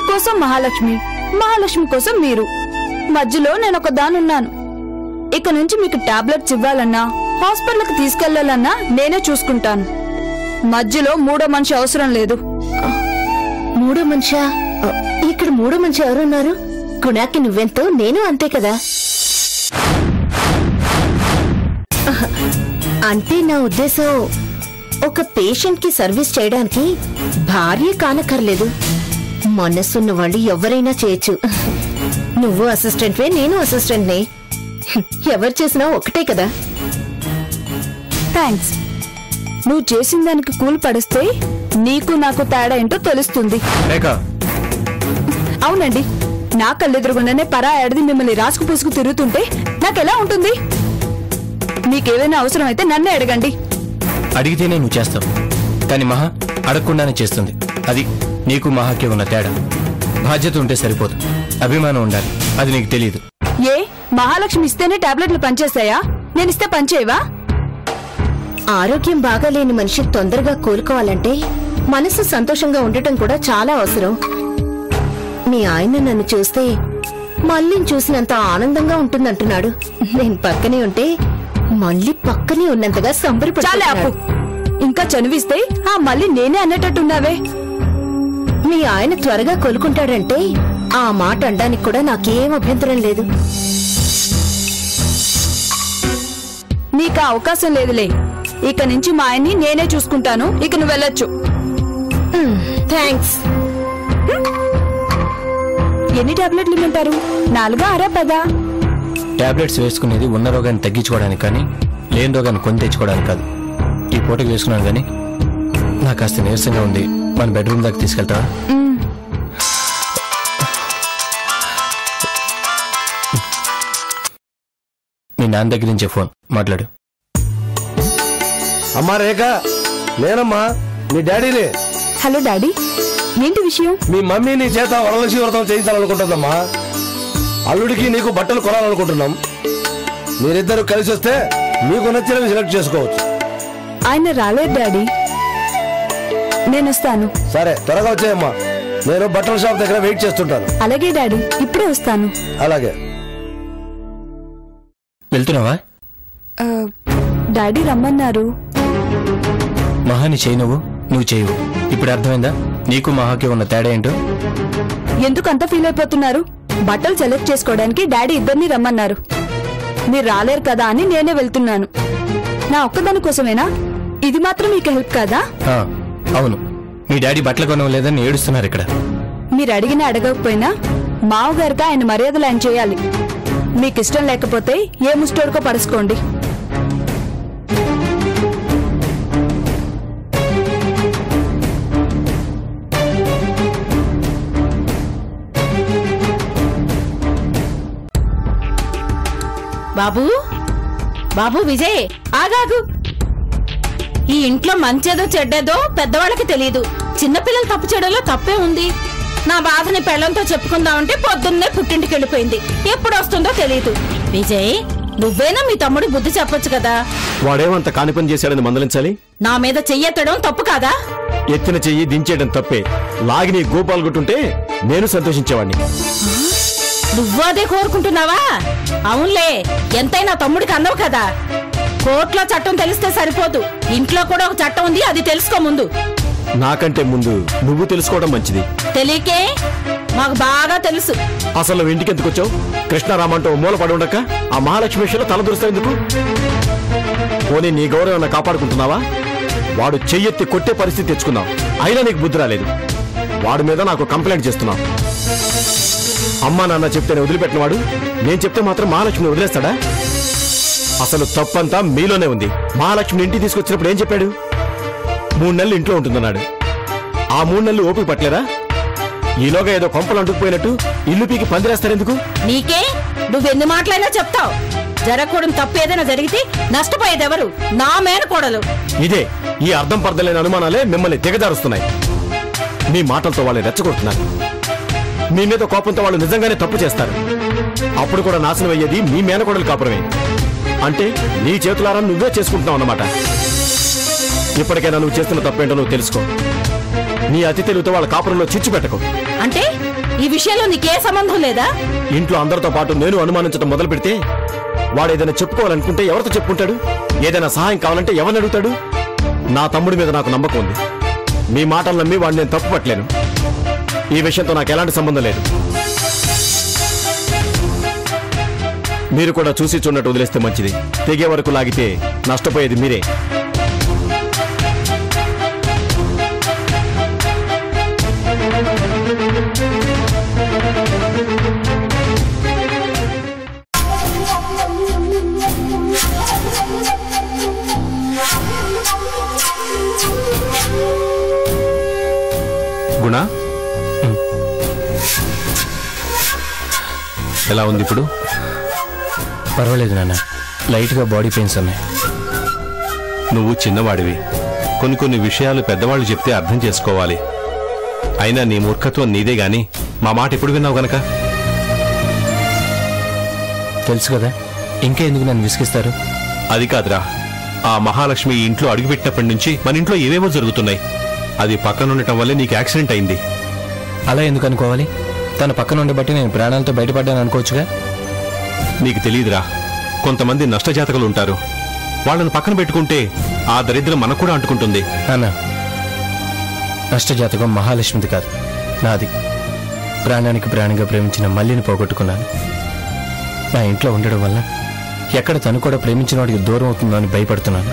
మీకోసం మహాలక్ష్మి మహాలక్ష్మి కోసం మీరు మధ్యలో నేను ఒక దానున్నాను ఇక నుంచి మీకు టాబ్లెట్స్ ఇవ్వాలన్నా హాస్పిటల్కి తీసుకెళ్లాలన్నా నేనే చూసుకుంటాను మధ్యలో మూడో మనిషి అవసరం లేదు మూడో మనిషా ఆ, ఇక్కడ మూడో మనిషి ఎవరున్నారు గుణాకి నువ్వెంతో నేను అంతే కదా ఆహ్, అంటే నా ఉద్దేశం ఒక పేషెంట్ కి సర్వీస్ చేయడానికి భార్య కానక్కర్లేదు మనసున్న వాళ్ళు ఎవరైనా చేయొచ్చు నువ్వు అసిస్టెంట్వే నేను అసిస్టెంట్నే ఎవరు చేసినా ఒకటే కదా థ్యాంక్స్ నువ్వు చేసిన దానికి కూలి పడిస్తే నీకు నాకు తేడా ఏంటో తెలుస్తుంది రేఖ అవునండి నా కళ్ళెదురుగుండానే పరా ఏడది మిమ్మల్ని రాసుకు పూసుకు తిరుగుతుంటే నాకెలా ఉంటుంది మీకేమైనా అవసరం అయితే నన్నే అడగండి అడిగితేనే నువ్వు చేస్తావు కానీ మహా అడగకుండానే చేస్తుంది అది నీకు మహాకి ఉన్న తేడా బాధ్యత ఉంటే సరిపోదు అభిమానం ఉండాలి అది నీకు తెలియదు ఏ మహాలక్ష్మి ఇస్తేనే టాబ్లెట్లు పనిచేస్తాయా నేను ఇస్తే పనిచేయవా ఆరోగ్యం బాగాలేని మనిషి తొందరగా కోలుకోవాలంటే మనసు సంతోషంగా ఉండటం కూడా చాలా అవసరం మీ ఆయన నన్ను చూస్తే మళ్ళీ చూసినంత ఆనందంగా ఉంటుందంటున్నాడు నేను పక్కనే ఉంటే మళ్ళీ పక్కనే ఉన్నంతగా చాలే అప్పు సంబరపడుతున్నాడు ఇంకా చనువిస్తే ఆ మళ్ళీ నేనే అన్నట్టున్నావే మీ ఆయన త్వరగా కోలుకుంటాడంటే ఆ మాట అనడానికి కూడా నాకేం అభ్యంతరం లేదు నీకు ఆ అవకాశం లేదులే ఇక నుంచి మా ఆయన్ని నేనే చూసుకుంటాను ఇక నువ్వు వెళ్ళొచ్చు థ్యాంక్స్ ఎన్ని టాబ్లెట్లు ఇమ్మంటారు నాలుగా ఆరా పదా టాబ్లెట్స్ వేసుకునేది ఉన్న రోగాన్ని తగ్గించుకోవడానికి కానీ లేని రోగాన్ని కొని తెచ్చుకోవడానికి కాదు ఈ పూటకి వేసుకున్నాను కానీ నాకు కాస్త నీరసంగా ఉంది మన బెడ్రూమ్ దాకా తీసుకెళ్తావా మీ నాన్న దగ్గర నుంచే ఫోన్ మాట్లాడు అమ్మా రేఖ నేనమ్మా నీ డాడీని హలో డాడీ ఏంటి విషయం మీ మమ్మీ నీ చేత వరలక్ష్మి వ్రతం చేయించాలనుకుంటుందమ్మా అల్లుడికి నీకు బట్టలు కొనాలనుకుంటున్నాం మీరిద్దరు కలిసి వస్తే మీకు నచ్చినవి సెలెక్ట్ చేసుకోవచ్చు ఆయన రాలేదు డాడీ నేను వస్తాను సరే త్వరగా వచ్చేయమ్మా నేను బట్టల షాప్ దగ్గర వెయిట్ చేస్తుంటాను అలాగే డాడీ ఇప్పుడే వస్తాను అలాగే వెళ్తున్నావా ఆ, డాడీ రమ్మన్నారు మహాని చేయి నువ్వు నువ్వు చేయవు ఇప్పుడు అర్థమైందా నీకు మహాకి ఉన్న తేడా ఏంటో ఎందుకు అంత ఫీల్ అయిపోతున్నారు బట్టలు సెలెక్ట్ చేసుకోవడానికి డాడీ ఇద్దరిని రమ్మన్నారు మీరు రాలేరు కదా అని నేనే వెళ్తున్నాను నా ఒక్కదాని కోసమేనా ఇది మాత్రం మీకు హెల్ప్ కాదా ఆ, అవును మీ డాడీ బట్టలు కొనవలేదని ఏడుస్తున్నారు ఇక్కడ మీరు అడిగినా అడగకపోయినా మావగారికి ఆయన మర్యాదలు ఆయన చేయాలి మీకు ఇష్టం లేకపోతే ఏ ముస్టోడుకో పరుచుకోండి బాబు బాబు విజయ్ ఆగాగు ఈ ఇంట్లో మంచేదో చెడ్డేదో పెద్దవాళ్ళకి తెలియదు చిన్నపిల్లలు తప్పు చేయడంలో తప్పే ఉంది నా బాధని పెళ్ళంతో చెప్పుకుందామంటే పొద్దున్నే పుట్టింటికి వెళ్ళిపోయింది ఎప్పుడు వస్తుందో తెలియదు విజయ్ నువ్వేనా మీ తమ్ముడి బుద్ధి చెప్పొచ్చు కదా వాడేమంత కాని పని చేశాడని మందలించాలి నా మీద చెయ్యెత్తడం తప్పు కాదా ఎత్తిన చెయ్యి దించేయడం తప్పే లాగి నీ గోపాల్ కొట్టుంటే నేను సంతోషించేవాడిని నువ్వు అదే కోరుకుంటున్నావా అవునులే ఎంతైనా తమ్ముడికి అందవు కదా కోర్టులో చట్టం తెలిస్తే సరిపోదు ఇంట్లో కూడా ఒక చట్టం ఉంది అది తెలుసుకో ముందు నాకంటే ముందు నువ్వు తెలుసుకోవడం మంచిది తెలియకే మాకు బాగా తెలుసు అసలు నువ్వు ఇంటికి ఎందుకు వచ్చావు కృష్ణారామంటూ ఓ మూల పడి ఉండక ఆ మహాలక్ష్మి విషయంలో తల దురుస్తావు ఎందుకు పోనీ నీ గౌరవం కాపాడుకుంటున్నావా వాడు చెయ్యెత్తి కొట్టే పరిస్థితి తెచ్చుకున్నావు అయినా నీకు బుద్ధి రాలేదు వాడి మీద నాకు కంప్లైంట్ చేస్తున్నావు అమ్మా నాన్న చెప్తేనే వదిలిపెట్టిన వాడు నేను చెప్తే మాత్రం మహాలక్ష్మిని వదిలేస్తాడా అసలు తప్పంతా మీలోనే ఉంది మహాలక్ష్మిని ఇంటికి తీసుకొచ్చినప్పుడు ఏం చెప్పాడు మూడు నెలలు ఇంట్లో ఉంటుందన్నాడు ఆ మూడు నెలలు ఓపిక పట్టలేరా ఈలోగా ఏదో కొంపలు అంటుకుపోయినట్టు ఇల్లు పీకి పందిరేస్తారెందుకు నీకే నువ్వెన్ని మాటలైనా చెప్తావు జరగకూడని తప్పు ఏదైనా జరిగితే నష్టపోయేదెవరు నా మేనకోడలు ఇదే ఈ అర్థం పర్థం లేని అనుమానాలే మిమ్మల్ని దిగజారుస్తున్నాయి మీ మాటలతో వాళ్ళు రెచ్చగొడుతున్నారు మీ మీద కోపంతో వాళ్ళు నిజంగానే తప్పు చేస్తారు అప్పుడు కూడా నాశనం అయ్యేది మీ మేనకోడలు కాపురమే అంటే నీ చేతులారా నువ్వే చేసుకుంటున్నావు అన్నమాట ఇప్పటికైనా నువ్వు చేస్తున్న తప్పేంటో నువ్వు తెలుసుకో నీ అతి తెలివితో వాళ్ళ కాపురంలో చిచ్చు పెట్టకు అంటే ఈ విషయంలో నీకే సంబంధం లేదా ఇంట్లో అందరితో పాటు నేను అనుమానించడం మొదలు పెడితే వాడు ఏదైనా చెప్పుకోవాలనుకుంటే ఎవరితో చెప్పుకుంటాడు ఏదైనా సహాయం కావాలంటే ఎవరిని అడుగుతాడు నా తమ్ముడి మీద నాకు నమ్మకం ఉంది మీ మాటలు నమ్మి వాడిని నేను తప్పు పట్టలేను ఈ విషయంతో నాకు ఎలాంటి సంబంధం లేదు మీరు కూడా చూసి చూడనట్టు వదిలేస్తే మంచిది తెగే వరకు లాగితే నష్టపోయేది మీరే గుణ ఎలా ఉంది ఇప్పుడు పర్వాలేదు నాన్న లైట్గా బాడీ పెయిన్స్ ఉన్నాయి నువ్వు చిన్నవాడివి కొన్ని కొన్ని విషయాలు పెద్దవాళ్ళు చెప్తే అర్థం చేసుకోవాలి అయినా నీ మూర్ఖత్వం నీదే గాని మా మాట ఎప్పుడు విన్నావు గనక తెలుసు కదా ఇంకా ఎందుకు నన్ను విసిగిస్తారు అది కాదురా ఆ మహాలక్ష్మి ఈ ఇంట్లో అడుగుపెట్టినప్పటి నుంచి మన ఇంట్లో ఏవేవో జరుగుతున్నాయి అది పక్కన ఉండటం వల్లే నీకు యాక్సిడెంట్ అయింది అలా ఎందుకు అనుకోవాలి తన పక్కన ఉండబట్టి నేను ప్రాణాలతో బయటపడ్డాను అనుకోవచ్చుగా నీకు తెలియదురా కొంతమంది నష్టజాతకులు ఉంటారు వాళ్ళని పక్కన పెట్టుకుంటే ఆ దరిద్రం మనకు కూడా అంటుకుంటుంది నాన్న నష్టజాతకం మహాలక్ష్మిది కాదు నాది ప్రాణానికి ప్రాణంగా ప్రేమించిన మల్లిని పోగొట్టుకున్నాను నా ఇంట్లో ఉండడం వల్ల ఎక్కడ తను కూడా ప్రేమించిన వాడికి దూరం అవుతుందో అని భయపడుతున్నాను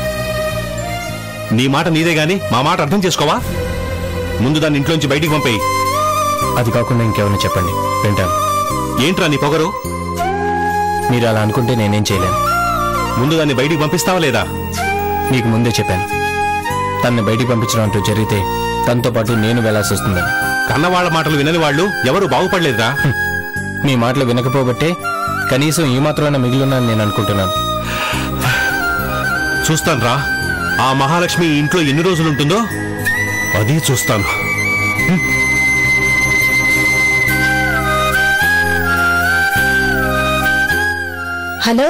నీ మాట నీదే గాని మా మాట అర్థం చేసుకోవా ముందు దాన్ని ఇంట్లోంచి బయటికి పంపేయి అది కాకుండా ఇంకేమైనా చెప్పండి వింటాను ఏంట్రా నీ పొగరు మీరు అలా అనుకుంటే నేనేం చేయలేను ముందు దాన్ని బయటికి పంపిస్తావా లేదా మీకు ముందే చెప్పాను తనని బయటికి పంపించడం అంటూ జరిగితే తనతో పాటు నేను వెళ్లాల్సి వస్తుందని కన్నవాళ్ల మాటలు వినని వాళ్ళు ఎవరు బాగుపడలేదురా మీ మాటలు వినకపోబట్టే కనీసం ఈ మాత్రమైనా మిగిలిన్నాను నేను అనుకుంటున్నాను చూస్తానురా ఆ మహాలక్ష్మి ఈ ఇంట్లో ఎన్ని రోజులు ఉంటుందో అది చూస్తాను హలో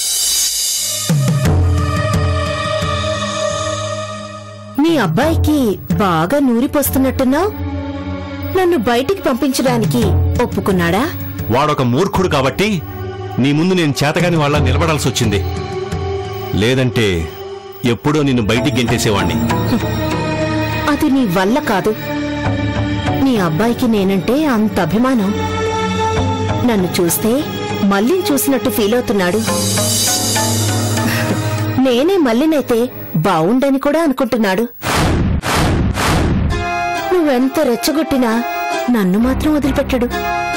మీ అబ్బాయికి బాగా నూరిపోస్తున్నట్టున్నావు నన్ను బయటికి పంపించడానికి ఒప్పుకున్నాడా వాడొక మూర్ఖుడు కాబట్టి నీ ముందు నేను చేతగాని వాళ్ళ నిలబడాల్సి వచ్చింది లేదంటే ఎప్పుడో నిన్ను బయటికి గెంటేసేవాణ్ణి అది నీ వల్ల కాదు నీ అబ్బాయికి నేనంటే అంత అభిమానం నన్ను చూస్తే మళ్ళీ చూసినట్టు ఫీల్ అవుతున్నాడు నేనే మళ్ళీనైతే బావుండని కూడా అనుకుంటున్నాడు నువ్వెంత రెచ్చగొట్టినా నన్ను మాత్రం వదిలిపెట్టడు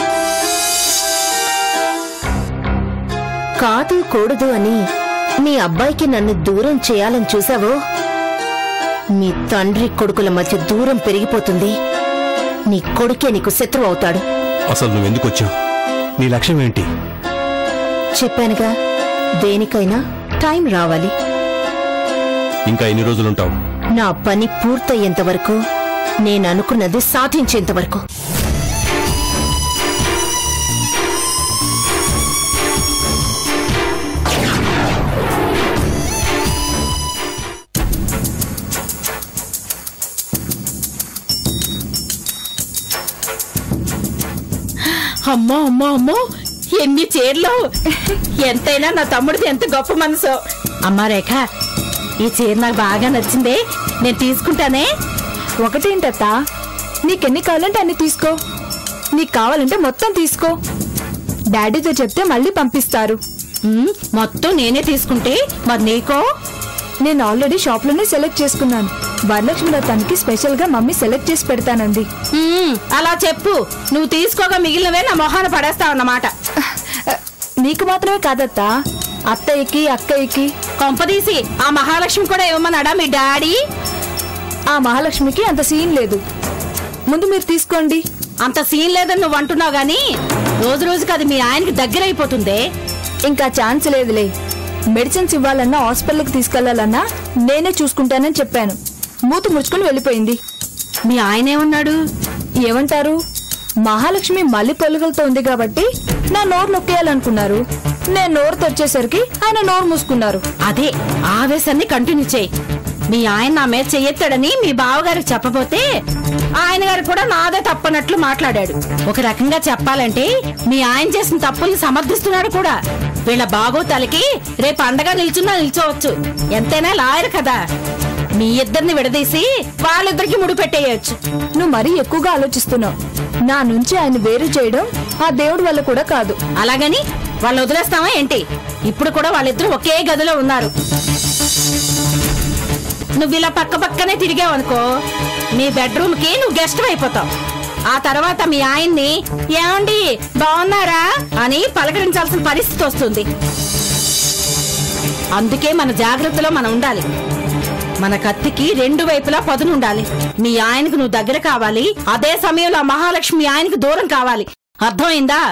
కాదు కూడదు అని మీ అబ్బాయికి నన్ను దూరం చేయాలని చూసావో మీ తండ్రి కొడుకుల మధ్య దూరం పెరిగిపోతుంది నీ కొడుకే నీకు శత్రువు అవుతాడు అసలు నువ్వెందుకు వచ్చావు నీ లక్ష్యం ఏంటి చెప్పానుగా దేనికైనా టైం రావాలి ఇంకా ఎన్ని రోజులుంటావు నా పని పూర్తయ్యేంత వరకు నేను అనుకున్నది సాధించేంత వరకు అమ్మో అమ్మో అమ్మో ఎన్ని చీరలు ఎంతైనా నా తమ్ముడిది ఎంత గొప్ప మనసు అమ్మా రేఖ ఈ చీర నాకు బాగా నచ్చిందే నేను తీసుకుంటానే ఒకటేంటత్త నీకెన్ని కావాలంటే అన్ని తీసుకో నీకు కావాలంటే మొత్తం తీసుకో డాడీతో చెప్తే మళ్ళీ పంపిస్తారు ఉమ్, మొత్తం నేనే తీసుకుంటే మరి నీకో నేను ఆల్రెడీ షాప్లోనే సెలెక్ట్ చేసుకున్నాను వరలక్ష్మి రథానికి స్పెషల్ గా మమ్మీ సెలెక్ట్ చేసి పెడతానంది ఉమ్, అలా చెప్పు నువ్వు తీసుకోగా మిగిలినవే నా మొహాన పడేస్తావు అన్నమాట నీకు మాత్రమే కాదత్తా అత్తయ్యకి అక్కయ్యకి కొంపదీసి ఆ మహాలక్ష్మి కూడా ఇవ్వమన్నాడా మీ డాడీ ఆ మహాలక్ష్మికి అంత సీన్ లేదు ముందు మీరు తీసుకోండి అంత సీన్ లేదని నువ్వు అంటున్నావు గానీ రోజు రోజుకి అది మీ ఆయనకి దగ్గర అయిపోతుందే ఇంకా ఛాన్స్ లేదులే మెడిసిన్స్ ఇవ్వాలన్నా హాస్పిటల్కి తీసుకెళ్లాలన్నా నేనే చూసుకుంటానని చెప్పాను మూత ముడుచుకుని వెళ్ళిపోయింది మీ ఆయన ఏమన్నాడు ఏమంటారు మహాలక్ష్మి మళ్ళీ పొలుగులతో ఉంది కాబట్టి నా నోరు నొక్కేయాలనుకున్నారు నేను నోరు తెరిచేసరికి ఆయన నోరు మూసుకున్నారు అదే ఆవేశాన్ని కంటిన్యూ చేయి మీ ఆయన నా మీద చెయ్యెత్తాడని మీ బావగారికి చెప్పబోతే ఆయన గారు కూడా నాదే తప్పనట్లు మాట్లాడాడు ఒక రకంగా చెప్పాలంటే మీ ఆయన చేసిన తప్పుల్ని సమర్థిస్తున్నాడు కూడా వీళ్ళ బాగోతాలకి రేపు అండగా నిల్చున్నా నిల్చోవచ్చు ఎంతైనా లాయర్ కదా మీ ఇద్దరిని విడదీసి వాళ్ళిద్దరికి ముడి పెట్టేయచ్చు నువ్వు మరీ ఎక్కువగా ఆలోచిస్తున్నావు నా నుంచి ఆయన వేరు చేయడం ఆ దేవుడి వల్ల కూడా కాదు అలాగని వాళ్ళు వదిలేస్తావా ఏంటి ఇప్పుడు కూడా వాళ్ళిద్దరూ ఒకే గదిలో ఉన్నారు నువ్వు ఇలా పక్క పక్కనే తిరిగావనుకో మీ బెడ్రూమ్ కి నువ్వు గెస్ట్ అయిపోతావు ఆ తర్వాత మీ ఆయన్ని ఏమండి బాగున్నారా అని పలకరించాల్సిన పరిస్థితి వస్తుంది అందుకే మన జాగ్రత్తలో మనం ఉండాలి మన కత్తికి రెండు వైపులా పదును ఉండాలి మీ ఆయనకు నువ్వు దగ్గర కావాలి అదే సమయంలో ఆ మహాలక్ష్మి ఆయనకు దూరం కావాలి అర్థమైందా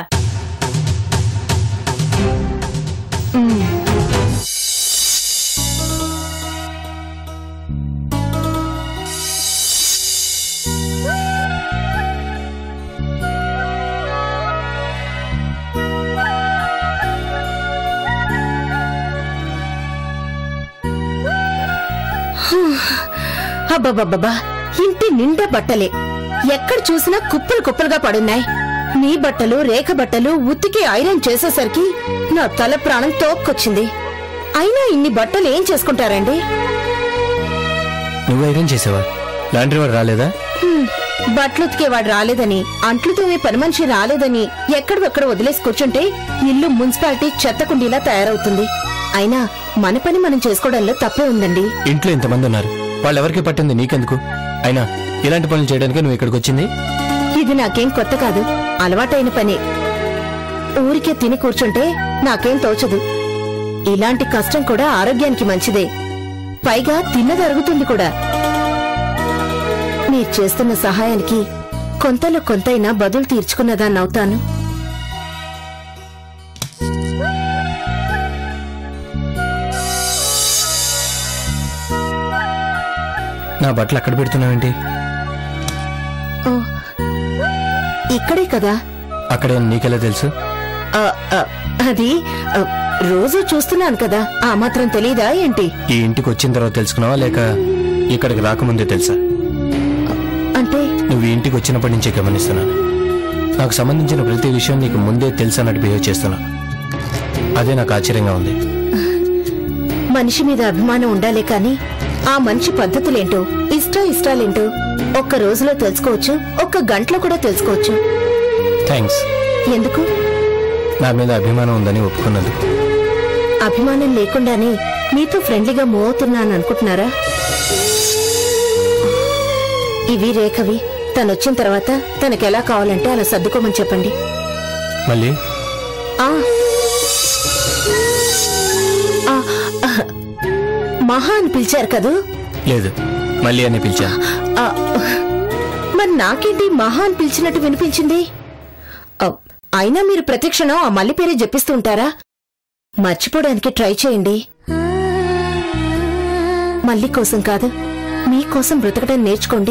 అబ్బబ్బబ్బబ్బా ఇంటి నిండా బట్టలే ఎక్కడ చూసినా కుప్పలు కుప్పలుగా పడున్నాయి నీ బట్టలు రేఖ బట్టలు ఉతికి ఐరన్ చేసేసరికి నా తల ప్రాణం తోక్కొచ్చింది అయినా ఇన్ని బట్టలు ఏం చేసుకుంటారండి నువ్వు ఐరన్ చేసావా లాండ్రీ వాడు రాలేదా హ్మ్, బట్టలు ఉతికేవాడు రాలేదని అంట్లు తోమే పని మనిషి రాలేదని ఎక్కడెక్కడ వదిలేసి కూర్చుంటే ఇల్లు మున్సిపాలిటీ చెత్త కుండీలా తయారవుతుంది అయినా మన పని మనం చేసుకోవడంలో తప్పే ఉందండి ఇంట్లో ఇంతమంది ఉన్నారు వాళ్ళెవరికి పట్టింది నీకెందుకు అయినా ఇలాంటి పనులు చేయడానికి నువ్వు ఇక్కడికి వచ్చింది ఇది నాకేం కొత్త కాదు అలవాటైన పని ఊరికే తిని కూర్చుంటే నాకేం తోచదు ఇలాంటి కష్టం కూడా ఆరోగ్యానికి మంచిదే పైగా తిన్నది అరుగుతుంది కూడా మీరు చేస్తున్న సహాయానికి కొంతలో కొంతైనా బదులు తీర్చుకున్నదాన్నవుతాను నా బట్టలు అక్కడ పెడుతున్నావేంటి ఓ, ఇక్కడే కదా అక్కడే నీకెలా తెలుసు ఆ, ఆ, అది ఆ, రోజూ చూస్తున్నాను కదా ఆ మాత్రం తెలీదా ఏంటి ఈ ఇంటికి వచ్చిన తర్వాత తెలుసుకున్నావా లేక ఇక్కడికి రాకముందే తెలుసా అంటే నువ్వు ఈ ఇంటికి వచ్చినప్పటి నుంచే గమనిస్తున్నాను నాకు సంబంధించిన ప్రతి విషయం నీకు ముందే తెలుసు అన్నట్టు బిహేవ్ చేస్తున్నావు అదే నాకు ఆశ్చర్యంగా ఉంది మనిషి మీద అభిమానం ఉండాలే కాని ఆ మనిషి పద్ధతులేంటో ఇష్ట ఇష్టాలేంటో ఒక్క రోజులో తెలుసుకోవచ్చు ఒక్క గంటలో కూడా తెలుసుకోవచ్చు థ్యాంక్స్ ఎందుకు నా మీద అభిమానం ఉందని ఒప్పుకున్నందుకు అభిమానం లేకుండానే మీతో ఫ్రెండ్లీగా మూవ్ అవుతున్నాను అనుకుంటున్నారా ఇవి రేఖవి తనొచ్చిన తర్వాత తనకెలా కావాలంటే అలా సర్దుకోమని చెప్పండి మళ్ళీ ఆ ఆ, ఆ, మహా అని పిలిచారు కదూ లేదు మళ్ళీ అని పిలిచాను ఆ, మరి నాకేంటి మహా అని పిలిచినట్టు వినిపించింది ఆ, అయినా మీరు ప్రతిక్షణం ఆ మల్లి పేరే జపిస్తూ ఉంటారా మర్చిపోవడానికి ట్రై చేయండి మల్లి కోసం కాదు మీకోసం బ్రతకడం నేర్చుకోండి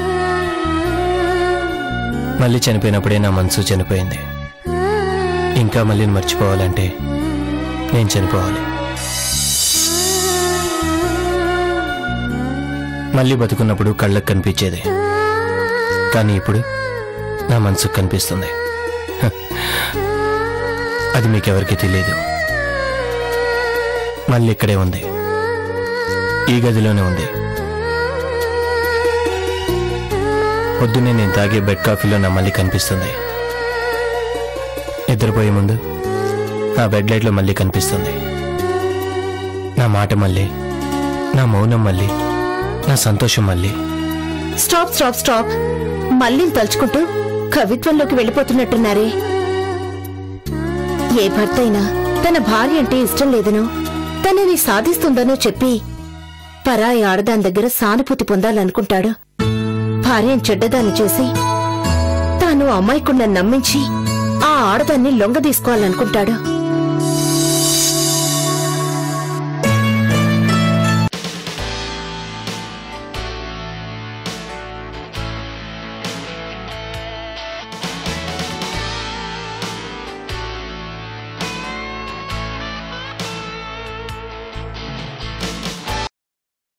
మళ్ళీ చనిపోయినప్పుడే నా మనసు చనిపోయింది ఇంకా మళ్ళీ మర్చిపోవాలంటే నేను చనిపోవాలి మళ్ళీ బతుకున్నప్పుడు కళ్ళకు కనిపించేది కానీ ఇప్పుడు నా మనసుకు కనిపిస్తుంది హ. అది మీకెవరికి తెలియదు మళ్ళీ ఇక్కడే ఉంది ఈ గదిలోనే ఉంది పొద్దున్నే నేను తాగే బెడ్ కాఫీలో నా మళ్ళీ కనిపిస్తుంది నిద్రపోయే ముందు నా బెడ్ లైట్లో మళ్ళీ కనిపిస్తుంది నా మాట మళ్ళీ నా మౌనం మళ్ళీ నా సంతోషం మళ్ళీ స్టాప్ స్టాప్ స్టాప్ మళ్ళీని తలుచుకుంటూ కవిత్వంలోకి వెళ్ళిపోతున్నట్టున్నారే ఏ భర్త అయినా తన భార్య అంటే ఇష్టం లేదనో తనని సాధిస్తుందనో చెప్పి పరాయి ఆడదాని దగ్గర సానుభూతి పొందాలనుకుంటాడు భార్యను చెడ్డదాన్ని చేసి తాను అమ్మాయికుండా నమ్మించి ఆ ఆడదాన్ని లొంగ తీసుకోవాలనుకుంటాడు